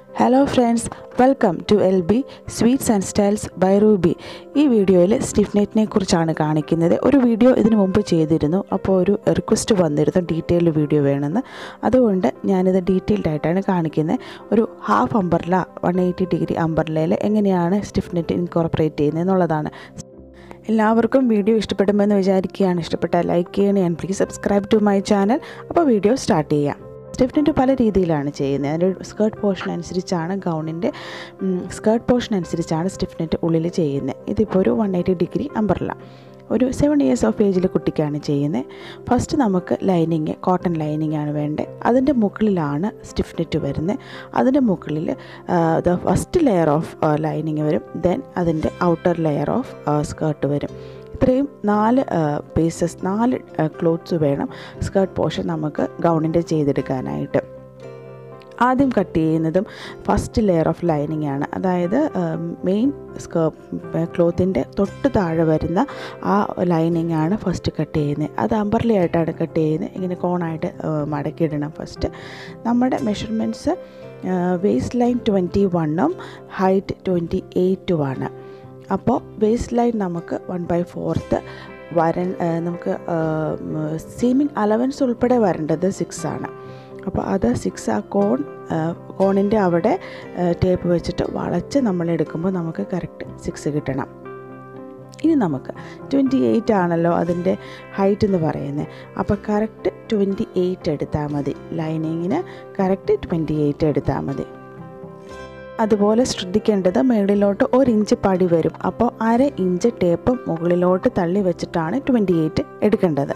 hello friends welcome to L B sweets and styles by Ruby ഈ വീഡിയോയിൽ സ്റ്റിഫ്നെറ്റിനെ കുറിച്ചാണ് കാണിക്കുന്നത് ഒരു വീഡിയോ ഇതിനു മുമ്പ് ചെയ്തിരുന്നു അപ്പോൾ ഒരു റിക്വസ്റ്റ് വന്നിരുന്നു ഡീറ്റെയിൽഡ് വീഡിയോ വേണമെന്ന് അതുകൊണ്ട് ഞാനിത് ഡീറ്റെയിൽഡ് ആയിട്ടാണ് കാണിക്കുന്നത് ഒരു half umbrella one eighty degree അമ്പർലയിൽ എങ്ങനെയാണ് സ്റ്റിഫ്നെറ്റ് ഇൻകോർപ്പറേറ്റ് ചെയ്യുന്നത് എന്നുള്ളതാണ് എല്ലാവർക്കും വീഡിയോ ഇഷ്ടപ്പെടുമെന്ന് വിചാരിക്കുകയാണ് ഇഷ്ടപ്പെട്ടാൽ ലൈക്ക് ചെയ്യണേ and please subscribe to my channel അപ്പോൾ വീഡിയോ സ്റ്റാർട്ട് ചെയ്യാം സ്റ്റിഫ്നെറ്റ് പല രീതിയിലാണ് ചെയ്യുന്നത് അതിൻ്റെ സ്കേർട്ട് പോർഷൻ അനുസരിച്ചാണ് ഗൗണിൻ്റെ സ്കേർട്ട് പോർഷൻ അനുസരിച്ചാണ് സ്റ്റിഫ്നെറ്റ് ഉള്ളിൽ ചെയ്യുന്നത് ഇതിപ്പോൾ ഒരു വൺ എയ്റ്റി ഡിഗ്രി അമ്പർല ഒരു സെവൻ ഇയേഴ്സ് ഓഫ് ഏജിൽ കുട്ടിക്കാണ് ചെയ്യുന്നത് ഫസ്റ്റ് നമുക്ക് ലൈനിങ് കോട്ടൺ ലൈനിങ് ആണ് വേണ്ടത് അതിൻ്റെ മുകളിലാണ് സ്റ്റിഫ്നെറ്റ് വരുന്നത് അതിൻ്റെ മുകളിൽ the first layer of lining വരും ദെൻ അതിൻ്റെ ഔട്ടർ ലെയർ ഓഫ് സ്കേർട്ട് വരും ഇത്രയും നാല് പീസസ് നാല് ക്ലോത്ത്സ് വേണം സ്കേർട്ട് പോർഷൻ നമുക്ക് ഗൗണിൻ്റെ ചെയ്തെടുക്കാനായിട്ട് ആദ്യം കട്ട് ചെയ്യുന്നതും ഫസ്റ്റ് ലെയർ ഓഫ് ലൈനിങ് ആണ് അതായത് മെയിൻ സ്കേ ക്ലോത്തിൻ്റെ തൊട്ട് താഴെ വരുന്ന ആ ലൈനിങ് ആണ് ഫസ്റ്റ് കട്ട് ചെയ്യുന്നത് അത് അമ്പർലി ആയിട്ടാണ് കട്ട് ചെയ്യുന്നത് ഇങ്ങനെ കോണായിട്ട് മടക്കിയിടണം ഫസ്റ്റ് നമ്മുടെ മെഷർമെൻറ്റ്സ് വേസ്റ്റ് ലൈൻ ട്വൻറ്റി വണ്ണും ഹൈറ്റ് ട്വൻറ്റി എയ്റ്റുമാണ് അപ്പോൾ വേസ്റ്റ് ലൈൻ നമുക്ക് വൺ ബൈ ഫോർത്ത് വരൻ നമുക്ക് സീമിങ് അലവൻസ് ഉൾപ്പെടെ വരേണ്ടത് സിക്സ് ആണ് അപ്പോൾ അത് സിക്സ് ആ കോൺ കോണിൻ്റെ അവിടെ ടേപ്പ് വെച്ചിട്ട് വളച്ച് നമ്മൾ എടുക്കുമ്പോൾ നമുക്ക് കറക്റ്റ് സിക്സ് കിട്ടണം ഇനി നമുക്ക് ട്വൻറ്റി എയ്റ്റ് ആണല്ലോ അതിൻ്റെ ഹൈറ്റ് എന്ന് പറയുന്നത് അപ്പോൾ കറക്റ്റ് ട്വൻറ്റി എയ്റ്റ് എടുത്താൽ മതി ലൈനിങ്ങിന് കറക്റ്റ് ട്വൻറ്റി എയ്റ്റ് എടുത്താൽ മതി അതുപോലെ ശ്രദ്ധിക്കേണ്ടത് മുകളിലോട്ട് ഒരു ഇഞ്ച് പടി വരും അപ്പോൾ അര ഇഞ്ച് ടേപ്പ് മുകളിലോട്ട് തള്ളി വെച്ചിട്ടാണ് ട്വൻറ്റി എയ്റ്റ് എടുക്കേണ്ടത്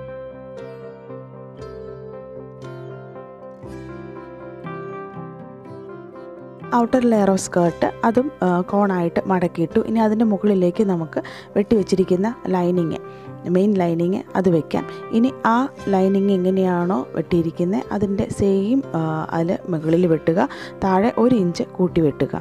ഔട്ടർ ലെയർ ഓഫ് സ്കേർട്ട് അതും കോണായിട്ട് മടക്കിയിട്ടു ഇനി അതിൻ്റെ മുകളിലേക്ക് നമുക്ക് വെട്ടി വെച്ചിരിക്കുന്ന ലൈനിങ് മെയിൻ ലൈനിങ് അത് വെക്കാം ഇനി ആ ലൈനിങ് എങ്ങനെയാണോ വെട്ടിയിരിക്കുന്നത് അതിൻ്റെ സെയിം അതിൽ മുകളിൽ വെട്ടുക താഴെ ഒരു ഇഞ്ച് കൂട്ടി വെട്ടുക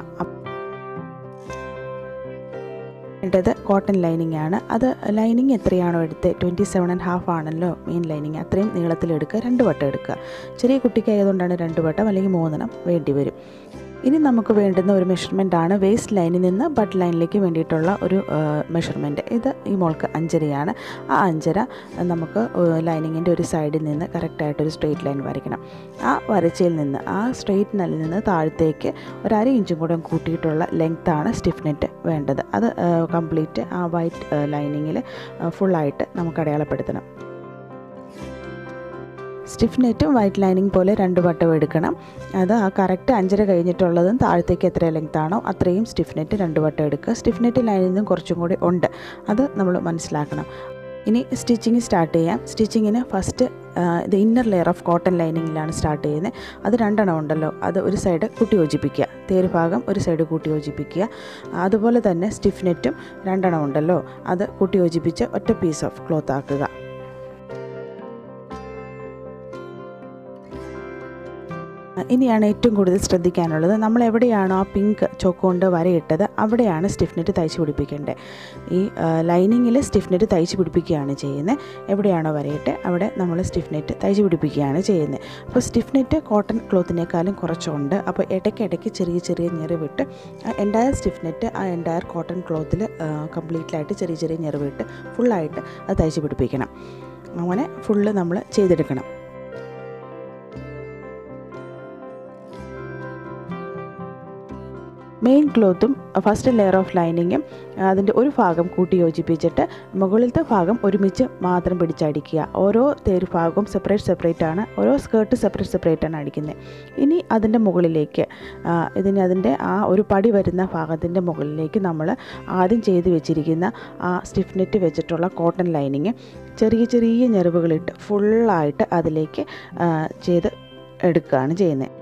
വേണ്ടത് കോട്ടൺ ലൈനിങ് ആണ് അത് ലൈനിങ് എത്രയാണോ എടുത്ത് ട്വൻറ്റി സെവൻ ആൻഡ് ഹാഫ് ആണല്ലോ മെയിൻ ലൈനിങ് അത്രയും നീളത്തിലെടുക്കുക രണ്ട് വട്ടം എടുക്കുക ചെറിയ കുട്ടിക്കായതുകൊണ്ടാണ് രണ്ട് വട്ടം അല്ലെങ്കിൽ മൂന്നെണ്ണം വേണ്ടി വരും ഇനി നമുക്ക് വേണ്ടുന്ന ഒരു മെഷർമെൻ്റ് ആണ് വേസ്റ്റ് ലൈനിൽ നിന്ന് ബട്ട് ലൈനിലേക്ക് വേണ്ടിയിട്ടുള്ള ഒരു മെഷർമെൻറ്റ് ഇത് ഈ മോൾക്ക് അഞ്ചരയാണ് ആ അഞ്ചര നമുക്ക് ലൈനിങ്ങിൻ്റെ ഒരു സൈഡിൽ നിന്ന് കറക്റ്റായിട്ടൊരു സ്ട്രെയിറ്റ് ലൈൻ വരയ്ക്കണം ആ വരച്ചയിൽ നിന്ന് ആ സ്ട്രെയിറ്റ് ലൈനിൽ നിന്ന് താഴത്തേക്ക് ഒരു അര ഇഞ്ചും കൂടെ കൂട്ടിയിട്ടുള്ള ലെങ്ത്താണ് സ്റ്റിഫ്നെറ്റ് വേണ്ടത് അത് കംപ്ലീറ്റ് ആ വൈറ്റ് ലൈനിങ്ങിൽ ഫുള്ളായിട്ട് നമുക്ക് അടയാളപ്പെടുത്തണം സ്റ്റിഫ് നെറ്റും വൈറ്റ് ലൈനിങ് പോലെ രണ്ട് വട്ടം എടുക്കണം അത് ആ കറക്റ്റ് അഞ്ചര കഴിഞ്ഞിട്ടുള്ളതും താഴത്തേക്ക് എത്ര ലെങ്ത് ആണോ അത്രയും സ്റ്റിഫ് നെറ്റ് രണ്ട് വട്ടം എടുക്കുക സ്റ്റിഫ് നെറ്റ് ലൈനിൽ നിന്നും കുറച്ചും കൂടി ഉണ്ട് അത് നമ്മൾ മനസ്സിലാക്കണം ഇനി സ്റ്റിച്ചിങ് സ്റ്റാർട്ട് ചെയ്യാം സ്റ്റിച്ചിങ്ങിന് ഫസ്റ്റ് ഇത് ഇന്നർ ലെയർ ഓഫ് കോട്ടൺ ലൈനിങ്ങിലാണ് സ്റ്റാർട്ട് ചെയ്യുന്നത് അത് രണ്ടെണ്ണം ഉണ്ടല്ലോ അത് ഒരു സൈഡ് കൂട്ടി യോജിപ്പിക്കുക തേര് ഭാഗം ഒരു സൈഡ് കൂട്ടി യോജിപ്പിക്കുക അതുപോലെ തന്നെ സ്റ്റിഫ് നെറ്റും രണ്ടെണ്ണം ഉണ്ടല്ലോ അത് കൂട്ടി യോജിപ്പിച്ച് ഒറ്റ പീസ് ഓഫ് ക്ലോത്ത് ആക്കുക ഇനിയാണ് ഏറ്റവും കൂടുതൽ ശ്രദ്ധിക്കാനുള്ളത് നമ്മൾ എവിടെയാണോ ആ പിങ്ക് ചോക്കുകൊണ്ട് വരയിട്ടത് അവിടെയാണ് സ്റ്റിഫ്നെറ്റ് തയ്ച്ച് പിടിപ്പിക്കേണ്ടത് ഈ ലൈനിങ്ങിൽ സ്റ്റിഫ്നെറ്റ് തയ്ച്ച് പിടിപ്പിക്കുകയാണ് ചെയ്യുന്നത് എവിടെയാണോ വരയിട്ട് അവിടെ നമ്മൾ സ്റ്റിഫ്നെറ്റ് തയ്ച്ച് പിടിപ്പിക്കുകയാണ് ചെയ്യുന്നത് അപ്പോൾ സ്റ്റിഫ്നെറ്റ് കോട്ടൺ ക്ലോത്തിനേക്കാളും കുറച്ചുണ്ട് അപ്പോൾ ഇടയ്ക്കിടയ്ക്ക് ചെറിയ ചെറിയ ഞെറിവിട്ട് എൻറ്റയർ സ്റ്റിഫ്നെറ്റ് ആ എൻറ്റയർ കോട്ടൺ ക്ലോത്തിൽ കംപ്ലീറ്റ്ലായിട്ട് ചെറിയ ചെറിയ ഞെറിവിട്ട് ഫുള്ളായിട്ട് അത് തയ്ച്ച് പിടിപ്പിക്കണം അങ്ങനെ ഫുള്ള് നമ്മൾ ചെയ്തെടുക്കണം മെയിൻ ക്ലോത്തും ഫസ്റ്റ് ലെയർ ഓഫ് ലൈനിങ്ങും അതിൻ്റെ ഒരു ഭാഗം കൂട്ടി യോജിപ്പിച്ചിട്ട് മുകളിലത്തെ ഭാഗം ഒരുമിച്ച് മാത്രം പിടിച്ചടിക്കുക ഓരോ തേര് ഭാഗവും സെപ്പറേറ്റ് സെപ്പറേറ്റ് ആണ് ഓരോ സ്കേർട്ട് സെപ്പറേറ്റ് സെപ്പറേറ്റ് ആണ് അടിക്കുന്നത് ഇനി അതിൻ്റെ മുകളിലേക്ക് ഇതിന് അതിൻ്റെ ആ ഒരു പടി വരുന്ന ഭാഗത്തിൻ്റെ മുകളിലേക്ക് നമ്മൾ ആദ്യം ചെയ്ത് വെച്ചിരിക്കുന്ന ആ സ്റ്റിഫ്നെറ്റ് വെച്ചിട്ടുള്ള കോട്ടൺ ലൈനിങ് ചെറിയ ചെറിയ ഞെറിവുകളിട്ട് ഫുള്ളായിട്ട് അതിലേക്ക് ചെയ്ത് എടുക്കുകയാണ് ചെയ്യുന്നത്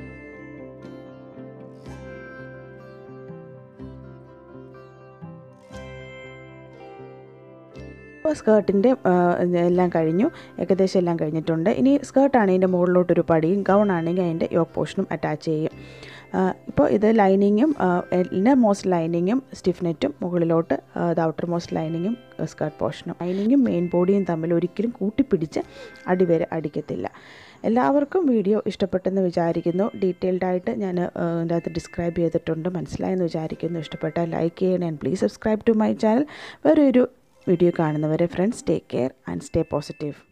ഇപ്പോൾ സ്കേർട്ടിൻ്റെ എല്ലാം കഴിഞ്ഞു ഏകദേശം എല്ലാം കഴിഞ്ഞിട്ടുണ്ട് ഇനി സ്കേർട്ടാണെങ്കിൽ അതിൻ്റെ മുകളിലോട്ടൊരു പടിയും ഗൗൺ ആണെങ്കിൽ അതിൻ്റെ യോക്ക് പോർഷനും അറ്റാച്ച് ചെയ്യും ഇപ്പോൾ ഇത് ലൈനിങ്ങും ഇന്നർ മോസ്റ്റ് ലൈനിങ്ങും സ്റ്റിഫ്നെറ്റും മുകളിലോട്ട് ഇത് ഔട്ടർ മോസ്റ്റ് ലൈനിങ്ങും സ്കേർട്ട് പോർഷനും ലൈനിങ്ങും മെയിൻ ബോഡിയും തമ്മിൽ ഒരിക്കലും കൂട്ടിപ്പിടിച്ച് അടിവരെ അടിക്കത്തില്ല എല്ലാവർക്കും വീഡിയോ ഇഷ്ടപ്പെട്ടെന്ന് വിചാരിക്കുന്നു ഡീറ്റെയിൽഡ് ആയിട്ട് ഞാൻ അതിൻ്റെ അകത്ത് ഡിസ്ക്രൈബ് ചെയ്തിട്ടുണ്ട് മനസ്സിലായെന്ന് വിചാരിക്കുന്നു ഇഷ്ടപ്പെട്ടാൽ ലൈക്ക് ചെയ്യണേ and please subscribe to my channel വേറെ ഒരു വീഡിയോ കാണുന്നവരെ friends take care and stay positive